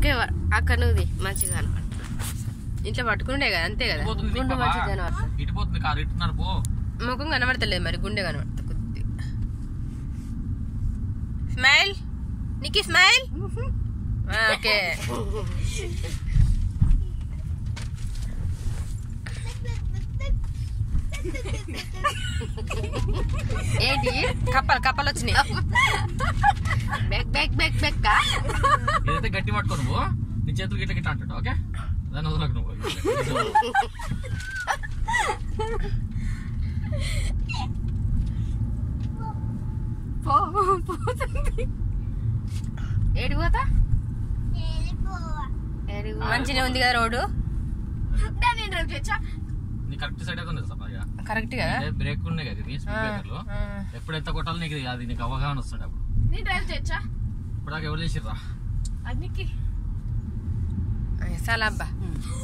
Okay వ- అక్కడ నువ్వుది మంచిగా కనపడుతుంది ఇంట్లో పట్టుకుండే కదా అంతే కదా పోతుంది గుండె పాపా. మంచిగా కనబడుతుంది ఇటు పోతుంది కారు ఇట్టున్నారు పో ముఖం కనబడతలేదు మరి గుండె కనబడుతుంది కొద్దిగా స్మైల్ నీకు స్మైల్ ఓకే ఏంటి కప్పలు కప్పలు వచ్చినాయి బెక్ బెక్ బెక్ బెక్క ఏదైతే గట్టి పట్టుకో నువ్వు నీ చేతులు గిట్ల గిట్ల అంటాడు ఓకే దాన్ని వదలకు నువ్వు ఏడు పోతా మంచిగా ఉంది కదా రోడ్డు నీ కరెక్ట్ సైడ్ అయితే ఉంది సార్ కరెక్ట్ కదా బ్రేక్ ఉన్నాయి కదా ఇది స్పీడ్ బ్రేకర్లు ఆ. ఎప్పుడు ఎంత కొట్టాలి నీకు అది నీకు అవగాహన వస్తుంది అప్పుడు నేను డ్రైవ్ చేయొచ్చా ఇప్పుడు దాకా ఎవరు చేసిర్రా అన్నికి చాలా అబ్బా